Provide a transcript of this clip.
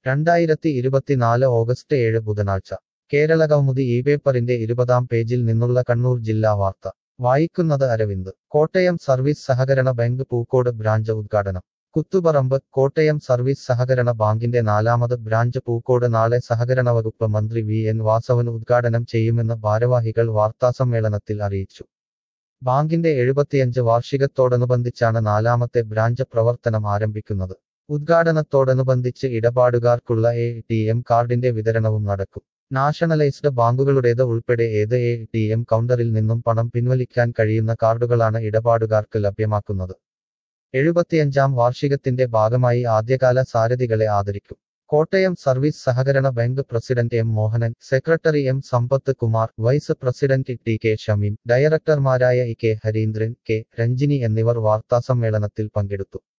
രണ്ടായിരത്തി ഇരുപത്തിനാല് ഓഗസ്റ്റ് ഏഴ് ബുധനാഴ്ച കേരളകൗമുദി ഈ പേപ്പറിന്റെ ഇരുപതാം പേജിൽ നിന്നുള്ള കണ്ണൂർ ജില്ലാ വാർത്ത വായിക്കുന്നത് അരവിന്ദ് കോട്ടയം സർവീസ് സഹകരണ ബാങ്ക് പൂക്കോട് ബ്രാഞ്ച് ഉദ്ഘാടനം കുത്തുപറമ്പ് കോട്ടയം സർവീസ് സഹകരണ ബാങ്കിന്റെ നാലാമത് ബ്രാഞ്ച് പൂക്കോട് നാളെ സഹകരണ വകുപ്പ് മന്ത്രി വി എൻ വാസവൻ ഉദ്ഘാടനം ചെയ്യുമെന്ന് ഭാരവാഹികൾ വാർത്താസമ്മേളനത്തിൽ അറിയിച്ചു ബാങ്കിന്റെ എഴുപത്തിയഞ്ച് വാർഷികത്തോടനുബന്ധിച്ചാണ് നാലാമത്തെ ബ്രാഞ്ച് പ്രവർത്തനം ആരംഭിക്കുന്നത് ഉദ്ഘാടനത്തോടനുബന്ധിച്ച് ഇടപാടുകാർക്കുള്ള എ ടി എം കാർഡിന്റെ വിതരണവും നടക്കും നാഷണലൈസ്ഡ് ബാങ്കുകളുടേത് ഉൾപ്പെടെ ഏത് എ ടി എം കൗണ്ടറിൽ നിന്നും പണം പിൻവലിക്കാൻ കഴിയുന്ന കാർഡുകളാണ് ഇടപാടുകാർക്ക് ലഭ്യമാക്കുന്നത് എഴുപത്തിയഞ്ചാം വാർഷികത്തിന്റെ ഭാഗമായി ആദ്യകാല സാരഥികളെ ആദരിക്കും കോട്ടയം സർവീസ് സഹകരണ bank president M Mohanan secretary M Sampath Kumar vice president T K Shameem ഡയറക്ടർമാരായ E K Harindran K Ranjini എന്നിവർ വാർത്താസമ്മേളനത്തിൽ പങ്കെടുത്തു